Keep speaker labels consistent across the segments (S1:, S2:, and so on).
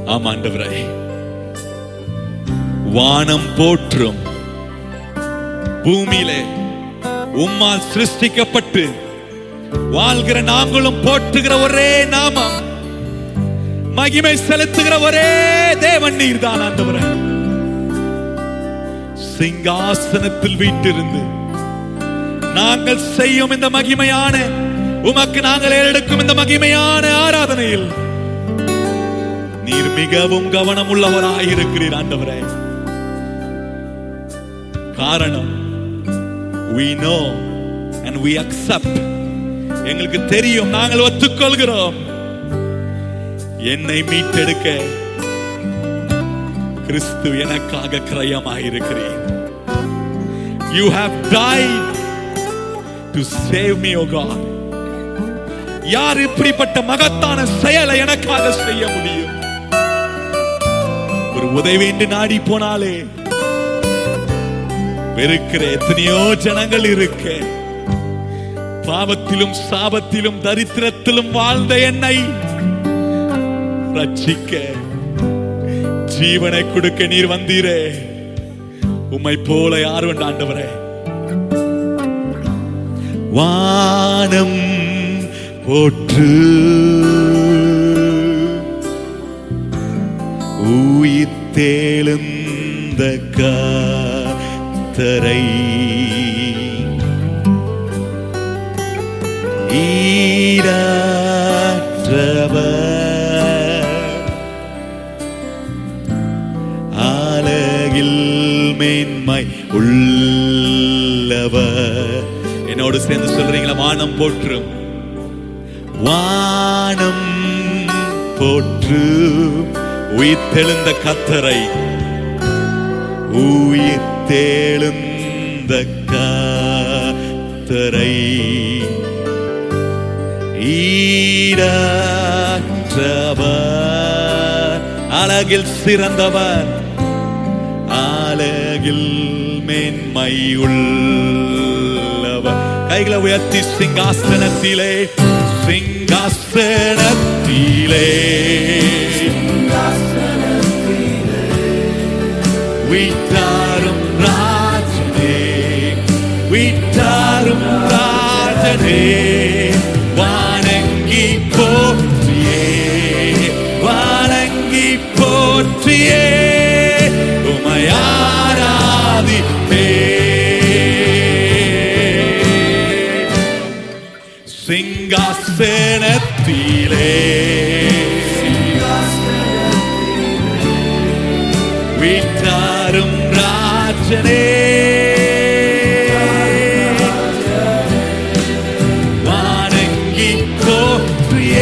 S1: ஆமாண்டவரே வானம் போற்றும் பூமியிலே உம்மால் சிருஷ்டிக்கப்பட்டு வாழ்கிற நாங்களும் போற்றுகிற ஒரே நாமம் மகிமை செலுத்துகிற ஒரே தேவன் நீர் தான் ஆண்டவரே சிங்காசனத்தில் வீட்டிருந்து நாங்கள் செய்யும் இந்த மகிமையான உமக்கு நாங்கள் ஏறெடுக்கும் இந்த மகிமையான ஆராதனையில் நீர் மிகவும் கவனம் உள்ளவராயிருக்கிறீர் ஆண்டவரே காரணம் we know and we accept எங்களுக்கு தெரியும் நாங்கள் ஒத்துக்கொள்கிறோம் என்னை மீட்டெடுக்க கிறிஸ்து எனக்காக கிரயமாயிருக்கிறேன் you have died to save me o god யார் இப்படிப்பட்ட மகத்தான செயலை எனக்காக செய்ய முடியும் ஒரு உதவி என்று நாடி போனாலே வெறுக்கிற எத்தனையோ ஜனங்கள் இருக்க பாவத்திலும் சாபத்திலும் தரித்திரத்திலும் வாழ்ந்த என்னை ரட்சிக்க ஜீவனை கொடுக்க நீர் வந்தீரே உம்மை போல யார் உண்டு ஆண்டவரே வானம் போற்று உயிர்த்தேழுந்த காத்தரை ஈராற்றவர் ஆலகில் மேன்மை உள்ளவர் என்னோடு சேர்ந்து சொல்றீங்களா வானம் போற்றும் வானம் போற்று உயிர்த்தெழுந்த கத்தரை உயிர்த்தெழுந்த கத்தரை ஈராற்றவர் அழகில் சிறந்தவர் அழகில் மேன்மை உள்ளவர் கைகளை உயர்த்தி சிங்காசனத்திலே சிங்காசனத்திலே வீட்டாரும் ராஜனே வீட்டாரும் ராஜனே வானங்கி போற்றியே வானங்கி போற்றியே உமையாராதிப்பே சிங்காசனத்திலே வீட்டாரும் ராஜனே வானங்கி போற்றியே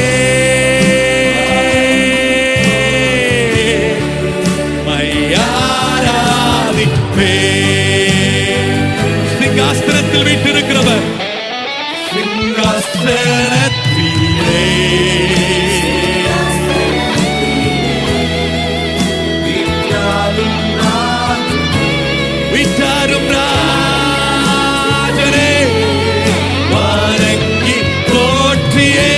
S1: மையாராதிப்பே சிங்காசனத்தில் வீட்டிருக்கிறவர் சிங்காசனத்திலே விட்டாரும் ராஜனே வணங்கி போற்றியே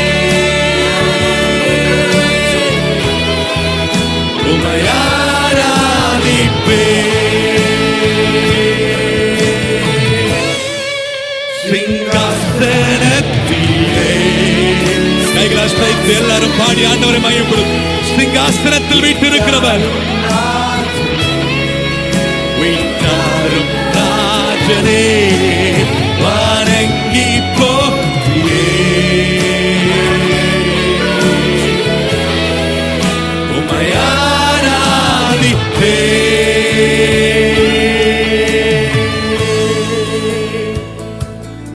S1: உமையாராதிப்பே சிங்காசனத்திலே கைகளால் தைத்து எல்லாரும் பாடி ஆண்டவரை மையப்படும் சிங்காசனத்தில் வீட்டிருக்கிறவர் வீட்டாரும் ராஜனே